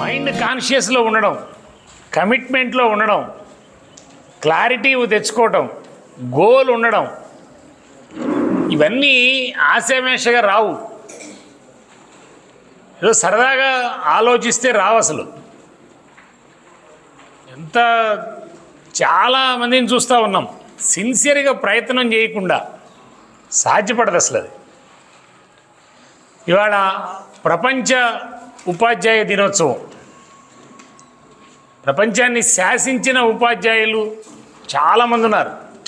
Mind కాన్షియస్లో ఉండడం కమిట్మెంట్లో ఉండడం clarity తెచ్చుకోవటం గోల్ ఉండడం ఇవన్నీ ఆశామేషగా రావు ఏదో సరదాగా ఆలోచిస్తే రావు అసలు ఎంత చాలా మందిని చూస్తూ ఉన్నాం సిన్సియర్గా ప్రయత్నం చేయకుండా సాధ్యపడదు అసలు అది ఇవాళ ప్రపంచ ఉపాధ్యాయ దినోత్సవం ప్రపంచాన్ని శాసించిన ఉపాధ్యాయులు చాలామంది ఉన్నారు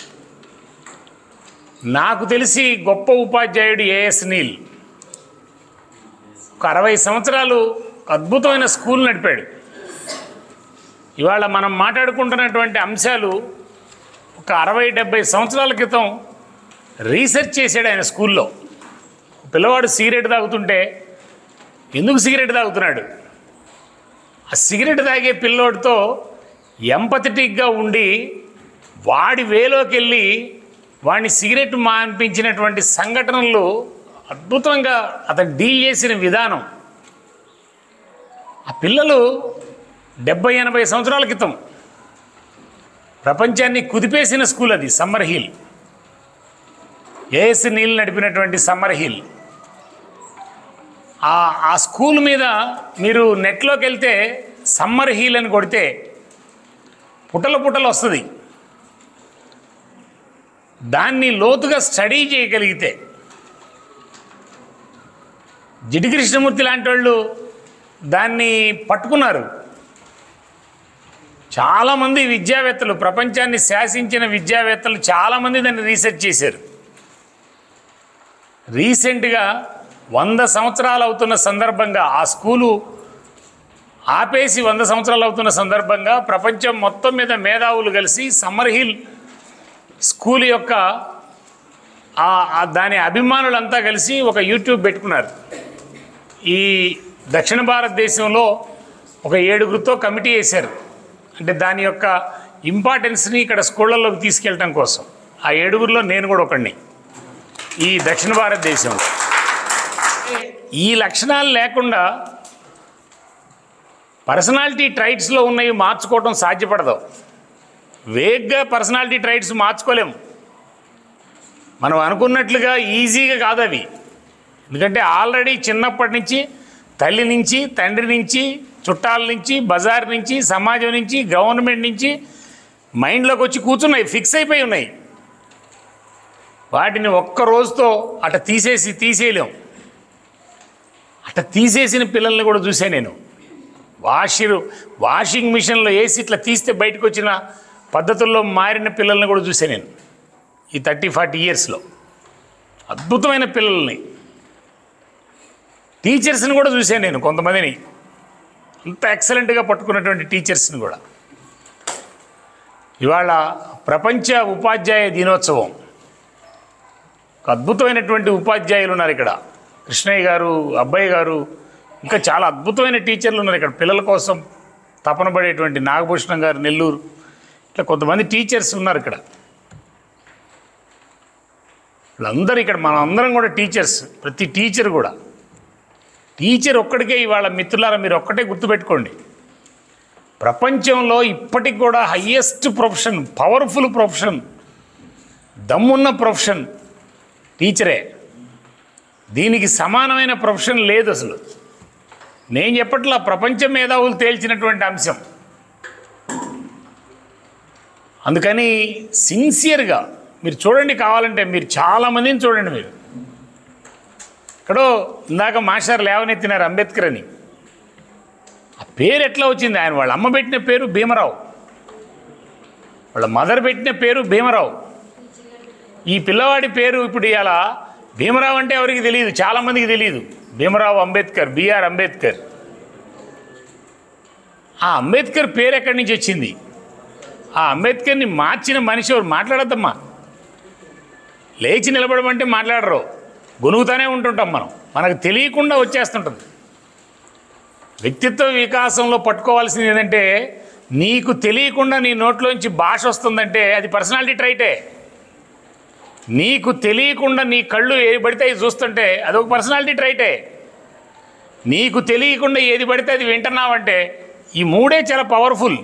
నాకు తెలిసి గొప్ప ఉపాధ్యాయుడు ఏఎస్ నీల్ ఒక అరవై సంవత్సరాలు అద్భుతమైన స్కూల్ నడిపాడు ఇవాళ మనం మాట్లాడుకుంటున్నటువంటి అంశాలు ఒక అరవై డెబ్బై సంవత్సరాల క్రితం రీసెర్చ్ చేశాడు ఆయన స్కూల్లో పిల్లవాడు సిగరెట్ తాగుతుంటే ఎందుకు సిగరెట్ తాగుతున్నాడు ఆ సిగరెట్ తాగే పిల్లోడితో ఎంపథెటిక్గా ఉండి వాడి వేలోకి వెళ్ళి వాడిని సిగరెట్ మాన్పించినటువంటి సంఘటనలు అద్భుతంగా అతను డీల్ చేసిన విధానం ఆ పిల్లలు డెబ్బై ఎనభై సంవత్సరాల క్రితం ప్రపంచాన్ని కుదిపేసిన స్కూల్ అది సమ్మర్ హిల్ ఏఎస్ నీళ్ళు నడిపినటువంటి సమ్మర్ హిల్ ఆ ఆ స్కూల్ మీద మీరు నెట్లోకి వెళ్తే సమ్మర్ హీల్ అని కొడితే పుటల పుటలు వస్తుంది దాన్ని లోతుగా స్టడీ చేయగలిగితే జిడి కృష్ణమూర్తి లాంటి వాళ్ళు దాన్ని పట్టుకున్నారు చాలామంది విద్యావేత్తలు ప్రపంచాన్ని శాసించిన విద్యావేత్తలు చాలామంది దాన్ని రీసెర్చ్ చేశారు రీసెంట్గా వంద సంవత్సరాలు అవుతున్న సందర్భంగా ఆ స్కూలు ఆపేసి వంద సంవత్సరాలు అవుతున్న సందర్భంగా ప్రపంచం మొత్తం మీద మేధావులు కలిసి సమ్మర్ హిల్ స్కూల్ యొక్క ఆ- ఆ దాని అభిమానులంతా కలిసి ఒక యూట్యూబ్ పెట్టుకున్నారు ఈ దక్షిణ భారతదేశంలో ఒక ఏడుగురితో కమిటీ వేశారు అంటే దాని యొక్క ఇంపార్టెన్స్ని ఇక్కడ స్కూళ్ళల్లోకి తీసుకెళ్ళటం కోసం ఆ ఏడుగురిలో నేను కూడా ఒకడిని ఈ దక్షిణ భారతదేశంలో ఈ లక్షణాలు లేకుండా పర్సనాలిటీ ట్రైట్స్లో ఉన్నవి మార్చుకోవడం సాధ్యపడదు వేగ్గా పర్సనాలిటీ ట్రైట్స్ మార్చుకోలేము మనం అనుకున్నట్లుగా ఈజీగా కాదు అవి ఎందుకంటే ఆల్రెడీ చిన్నప్పటి నుంచి తల్లి నుంచి తండ్రి నుంచి చుట్టాల నుంచి బజార్ నుంచి సమాజం నుంచి గవర్నమెంట్ నుంచి మైండ్లోకి వచ్చి కూర్చున్నాయి ఫిక్స్ అయిపోయి ఉన్నాయి వాటిని ఒక్క రోజుతో అట తీసేసి తీసేయలేం అట తీసేసిన పిల్లల్ని కూడా చూసా నేను వాషిరు వాషింగ్ మిషన్లో వేసి ఇట్లా తీస్తే బయటకు వచ్చిన పద్ధతుల్లో మారిన పిల్లల్ని కూడా చూసా నేను ఈ థర్టీ ఫార్టీ ఇయర్స్లో అద్భుతమైన పిల్లల్ని టీచర్స్ని కూడా చూశాను నేను కొంతమందిని అంత ఎక్సలెంట్గా పట్టుకున్నటువంటి టీచర్స్ని కూడా ఇవాళ ప్రపంచ ఉపాధ్యాయ దినోత్సవం ఒక అద్భుతమైనటువంటి ఉపాధ్యాయులు ఉన్నారు ఇక్కడ కృష్ణయ్య గారు అబ్బాయి గారు ఇంకా చాలా అద్భుతమైన టీచర్లు ఉన్నారు ఇక్కడ పిల్లల కోసం తపన పడేటువంటి నాగభూషణం గారు నెల్లూరు ఇట్లా కొంతమంది టీచర్స్ ఉన్నారు ఇక్కడ వీళ్ళందరూ ఇక్కడ మనం అందరం కూడా టీచర్స్ ప్రతి టీచర్ కూడా టీచర్ ఒక్కడికే ఇవాళ మిత్రులారా మీరు ఒక్కటే గుర్తుపెట్టుకోండి ప్రపంచంలో ఇప్పటికి కూడా హయ్యెస్ట్ ప్రొఫెషన్ పవర్ఫుల్ ప్రొఫెషన్ దమ్మున్న ప్రొఫెషన్ టీచరే దీనికి సమానమైన ప్రొఫెషన్ లేదు అసలు నేను చెప్పట్లా ప్రపంచ మేధావులు తేల్చినటువంటి అంశం అందుకని సిన్సియర్గా మీరు చూడండి కావాలంటే మీరు చాలామందిని చూడండి మీరు ఇక్కడో ఇందాక మాస్టర్ లేవనెత్తినారు అంబేద్కర్ అని ఆ పేరు ఎట్లా వచ్చింది ఆయన వాళ్ళ అమ్మ పెట్టిన పేరు భీమరావు వాళ్ళ మదర్ పెట్టిన పేరు భీమరావు ఈ పిల్లవాడి పేరు ఇప్పుడు ఇవాళ భీమరావు అంటే ఎవరికి తెలియదు చాలామందికి తెలియదు భీమరావు అంబేద్కర్ బిఆర్ అంబేద్కర్ ఆ అంబేద్కర్ పేరు ఎక్కడి నుంచి వచ్చింది ఆ అంబేద్కర్ని మార్చిన మనిషి ఎవరు మాట్లాడద్దమ్మా లేచి నిలబడమంటే మాట్లాడరు గొనుగుతానే ఉంటుంటాం మనం మనకు తెలియకుండా వచ్చేస్తుంటుంది వ్యక్తిత్వ వికాసంలో పట్టుకోవాల్సింది ఏంటంటే నీకు తెలియకుండా నీ నోట్లోంచి భాష వస్తుందంటే అది పర్సనాలిటీ ట్రైటే నీకు తెలియకుండా నీ కళ్ళు ఏ పడితే అవి చూస్తుంటే అదొక పర్సనాలిటీ ట్రైటే నీకు తెలియకుండా ఏది పడితే అది వింటున్నావంటే ఈ మూడే చాలా పవర్ఫుల్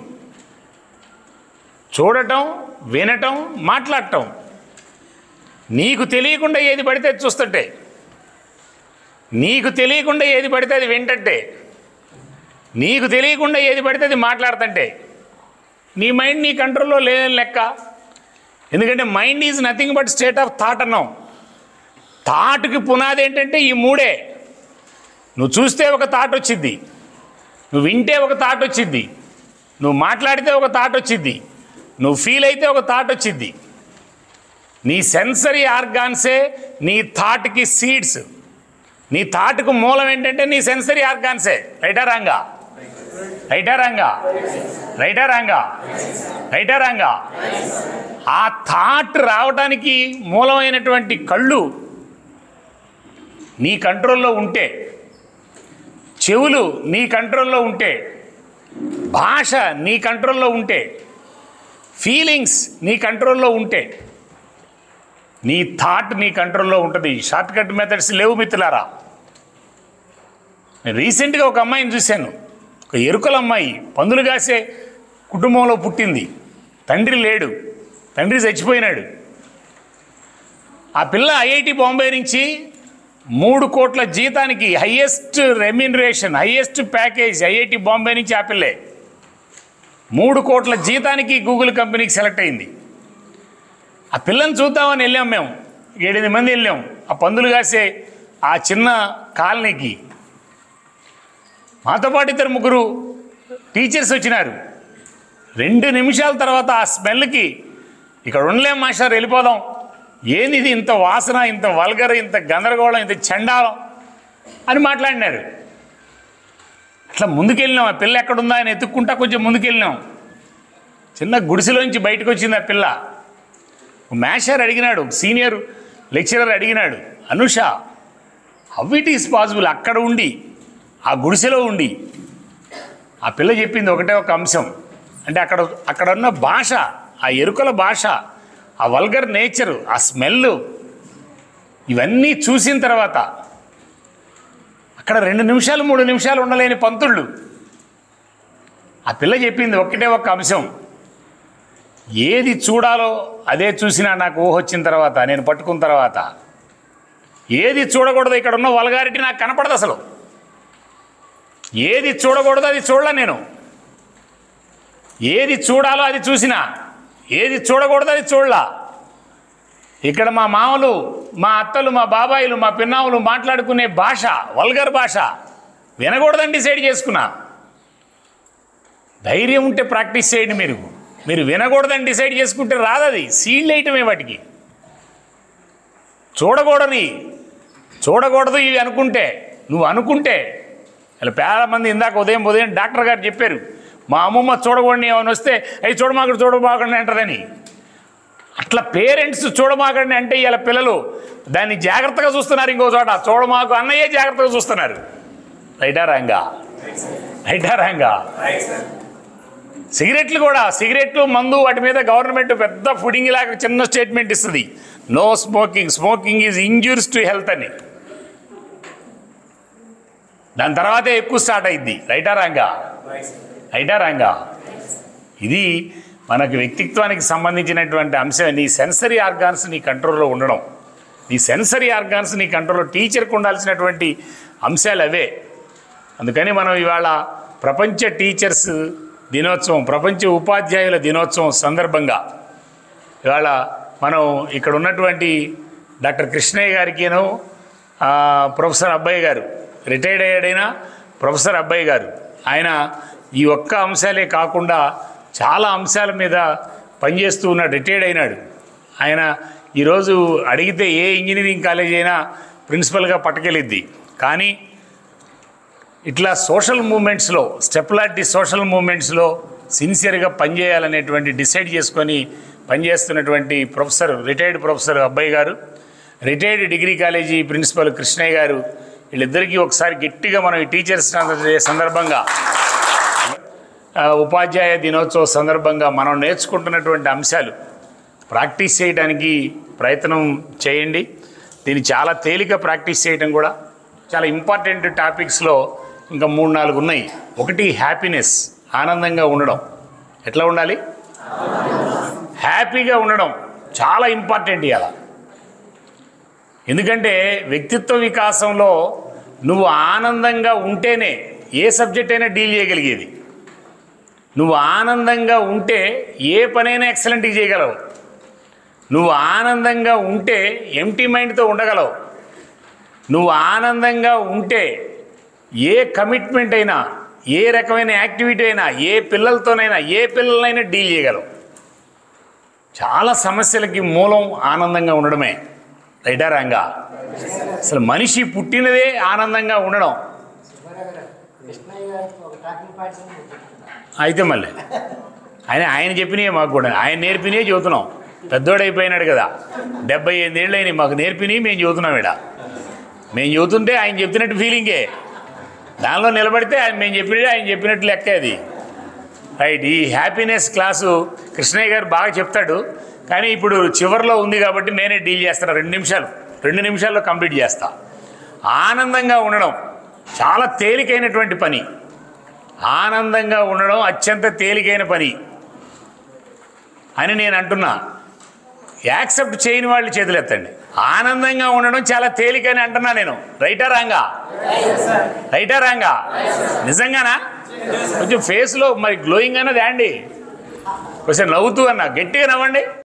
చూడటం వినటం మాట్లాడటం నీకు తెలియకుండా ఏది పడితే అది చూస్తుంటే నీకు తెలియకుండా ఏది పడితే అది వింటంటే నీకు తెలియకుండా ఏది పడితే అది మాట్లాడుతుంటే నీ మైండ్ నీ కంట్రోల్లో లేదని లెక్క ఎందుకంటే mind is nothing but state of thought అన్నాం థాట్కి పునాది ఏంటంటే ఈ మూడే నువ్వు చూస్తే ఒక థాట్ వచ్చింది నువ్వు వింటే ఒక థాట్ వచ్చింది నువ్వు మాట్లాడితే ఒక థాట్ వచ్చింది నువ్వు ఫీల్ అయితే ఒక థాట్ వచ్చింది నీ సెన్సరీ ఆర్గాన్సే నీ థాట్కి సీడ్స్ నీ థాట్కు మూలం ఏంటంటే నీ సెన్సరీ ఆర్గాన్సే రైటా రాంగా రైటా రాంగా రైటా రాంగా రైటా రాంగా ఆ థాట్ రావడానికి మూలమైనటువంటి కళ్ళు నీ కంట్రోల్లో ఉంటే చెవులు నీ కంట్రోల్లో ఉంటే భాష నీ కంట్రోల్లో ఉంటే ఫీలింగ్స్ నీ కంట్రోల్లో ఉంటే నీ థాట్ నీ కంట్రోల్లో ఉంటుంది షార్ట్ కట్ మెథడ్స్ లేవు మిత్రులారా నేను రీసెంట్గా ఒక అమ్మాయిని చూశాను ఒక ఎరుకల అమ్మాయి పందులు కాసే కుటుంబంలో పుట్టింది తండ్రి లేడు తండ్రి చచ్చిపోయినాడు ఆ పిల్ల ఐఐటి బాంబే నుంచి మూడు కోట్ల జీతానికి highest remuneration highest package IIT Bombay నుంచి ఆ పిల్లే మూడు కోట్ల జీతానికి గూగుల్ కంపెనీకి సెలెక్ట్ అయింది ఆ పిల్లని చూద్దామని వెళ్ళాం మేము ఏడెనిమిది మంది వెళ్ళాం ఆ పందులు కాసే ఆ చిన్న కాలనీకి మాతో పాటు ఇద్దరు ముగ్గురు టీచర్స్ వచ్చినారు రెండు నిమిషాల తర్వాత ఆ స్మెల్కి ఇక్కడ ఉండలేం మాస్టర్ వెళ్ళిపోదాం ఏంది ఇది ఇంత వాసన ఇంత వల్గర్ ఇంత గందరగోళం ఇంత చండాలం అని మాట్లాడినారు అట్లా ముందుకెళ్ళినాం ఆ పిల్ల ఎక్కడుందా అని ఎత్తుక్కుంటా కొంచెం ముందుకెళ్ళినాం చిన్న గుడిసెలోంచి బయటకు వచ్చింది ఆ పిల్ల మ్యాషర్ అడిగినాడు సీనియర్ లెక్చరర్ అడిగినాడు Anusha how it is possible అక్కడ ఉండి ఆ గుడిసెలో ఉండి ఆ పిల్ల చెప్పింది ఒకటే ఒక అంశం అంటే అక్కడ అక్కడ ఉన్న భాష ఆ ఎరుకల భాష ఆ వల్గర్ నేచరు ఆ స్మెల్ ఇవన్నీ చూసిన తర్వాత అక్కడ రెండు నిమిషాలు మూడు నిమిషాలు ఉండలేని పంతుళ్ళు ఆ పిల్ల చెప్పింది ఒకటే ఒక అంశం ఏది చూడాలో అదే చూసినా నాకు ఊహ వచ్చిన తర్వాత నేను పట్టుకున్న తర్వాత ఏది చూడకూడదు ఇక్కడ ఉన్న వల్గారిటీ నాకు కనపడదు అసలు ఏది చూడకూడదు అది చూడలే నేను ఏది చూడాలో అది చూసినా ఏది చూడకూడదు అది చూడలా ఇక్కడ మా మామలు మా అత్తలు మా బాబాయిలు మా పిన్నాములు మాట్లాడుకునే భాష వల్గర్ భాష వినకూడదని డిసైడ్ చేసుకున్నా ధైర్యం ఉంటే ప్రాక్టీస్ చేయండి మీరు మీరు వినకూడదని డిసైడ్ చేసుకుంటే రాదది సీల్ వేయటమే వాటికి చూడకూడని చూడకూడదు ఇవి అనుకుంటే నువ్వు అనుకుంటే ఇలా చాలా మంది ఇందాక ఉదయం ఉదయం డాక్టర్ గారు చెప్పారు మా అమ్మమ్మ చూడకూడని ఏమైనా వస్తే అవి చూడమాకండి చూడమాకండి అంటారని అట్లా పేరెంట్స్ చూడమాకండి అంటే ఇలా పిల్లలు దాన్ని జాగ్రత్తగా చూస్తున్నారు ఇంకో చోట చూడమాకు అన్నయ్యే జాగ్రత్తగా చూస్తున్నారు రైటా రాంగా రైటా రాంగా సిగరెట్లు కూడా సిగరెట్లు మందు వాటి మీద గవర్నమెంట్ పెద్ద ఫుడింగ్ లాగా చిన్న స్టేట్మెంట్ ఇస్తుంది no smoking smoking is injures to health అని దాని తర్వాతే ఎక్కువ స్టార్ట్ అయింది రైటా రాంగా రైటా రాంగా ఇది మనకు వ్యక్తిత్వానికి సంబంధించినటువంటి అంశం నీ సెన్సరీ ఆర్గాన్స్ నీ కంట్రోల్లో ఉండడం నీ సెన్సరీ ఆర్గాన్స్ నీ కంట్రోల్లో టీచర్కి ఉండాల్సినటువంటి అంశాలు అవే అందుకని మనం ఇవాళ ప్రపంచ టీచర్స్ దినోత్సవం ప్రపంచ ఉపాధ్యాయుల దినోత్సవం సందర్భంగా ఇవాళ మనం ఇక్కడ ఉన్నటువంటి డాక్టర్ కృష్ణయ్య గారికిను ఆ, ప్రొఫెసర్ అబ్బాయి గారు రిటైర్డ్ అయ్యాడైనా ప్రొఫెసర్ అబ్బాయి గారు ఆయన ఈ ఒక్క అంశాలే కాకుండా చాలా అంశాల మీద పనిచేస్తూ ఉన్నాడు రిటైర్డ్ అయినాడు ఆయన ఈరోజు అడిగితే ఏ ఇంజనీరింగ్ కాలేజ్ అయినా ప్రిన్సిపల్గా పట్టుకెళ్ళిద్ది కానీ ఇట్లా సోషల్ మూమెంట్స్లో స్టెప్ లాంటి సోషల్ మూమెంట్స్లో సిన్సియర్గా పనిచేయాలనేటువంటి డిసైడ్ చేసుకొని పనిచేస్తున్నటువంటి ప్రొఫెసర్ రిటైర్డ్ ప్రొఫెసర్ అబ్బాయి గారు retired degree college principal Krishnaiah గారు వీళ్ళిద్దరికీ ఒకసారి గట్టిగా మనం ఈ టీచర్స్ డే సందర్భంగా ఆ, ఉపాధ్యాయ దినోత్సవ సందర్భంగా మనం నేర్చుకుంటున్నటువంటి అంశాలు ప్రాక్టీస్ చేయడానికి ప్రయత్నం చేయండి దీన్ని చాలా తేలిక ప్రాక్టీస్ చేయడం కూడా చాలా ఇంపార్టెంట్ టాపిక్స్లో ఇంకా మూడు నాలుగు ఉన్నాయి ఒకటి హ్యాపీనెస్ ఆనందంగా ఉండడం ఎట్లా ఉండాలి హ్యాపీగా ఉండడం చాలా ఇంపార్టెంట్ ఇవాళ ఎందుకంటే వ్యక్తిత్వ వికాసంలో నువ్వు ఆనందంగా ఉంటేనే ఏ సబ్జెక్ట్ అయినా డీల్ చేయగలిగేది నువ్వు ఆనందంగా ఉంటే ఏ పనైనా ఎక్సలెంట్గా చేయగలవు నువ్వు ఆనందంగా ఉంటే ఎంటీ మైండ్తో ఉండగలవు నువ్వు ఆనందంగా ఉంటే ఏ కమిట్మెంట్ అయినా ఏ రకమైన యాక్టివిటీ అయినా ఏ పిల్లలతోనైనా ఏ పిల్లలైనా డీల్ చేయగలవు చాలా సమస్యలకి మూలం ఆనందంగా ఉండడమే రైటా రాంగా అసలు మనిషి పుట్టినదే ఆనందంగా ఉండడం కృష్ణయ్య గారికి ఒక టాకింగ్ పాయింట్స్ ఉంది. అయితే మళ్ళీ ఆయన ఆయన చెప్పినవి మాకు కూడా ఆయన నేర్పినవి చదువుతున్నాం పెద్దోడు అయిపోయినాడు కదా డెబ్బై ఐదేళ్ళు అయినాయి మాకు నేర్పినవి మేము చదువుతున్నాం ఇడ మేము చదువుతుంటే ఆయన చెప్తున్నట్టు ఫీలింగే దానిలో నిలబడితే ఆయన మేము చెప్పినట్టు ఆయన చెప్పినట్టు లెక్క అది రైట్ ఈ హ్యాపీనెస్ క్లాసు కృష్ణయ్య గారు బాగా చెప్తాడు కానీ ఇప్పుడు చివరిలో ఉంది కాబట్టి నేనే డీల్ చేస్తాను రెండు నిమిషాలు రెండు నిమిషాల్లో కంప్లీట్ చేస్తా ఆనందంగా ఉండడం చాలా తేలికైనటువంటి పని ఆనందంగా ఉండడం అత్యంత తేలికైన పని అని నేను అంటున్నా యాక్సెప్ట్ చేయని వాళ్ళు చేతులు ఎత్తండి ఆనందంగా ఉండడం చాలా తేలికని అంటున్నా నేను రైటా రాంగా రైటా రాంగా నిజంగానా కొంచెం ఫేస్లో మరి గ్లోయింగ్ అన్నది అండి కొంచెం నవ్వుతూ అన్న గట్టిగా నవ్వండి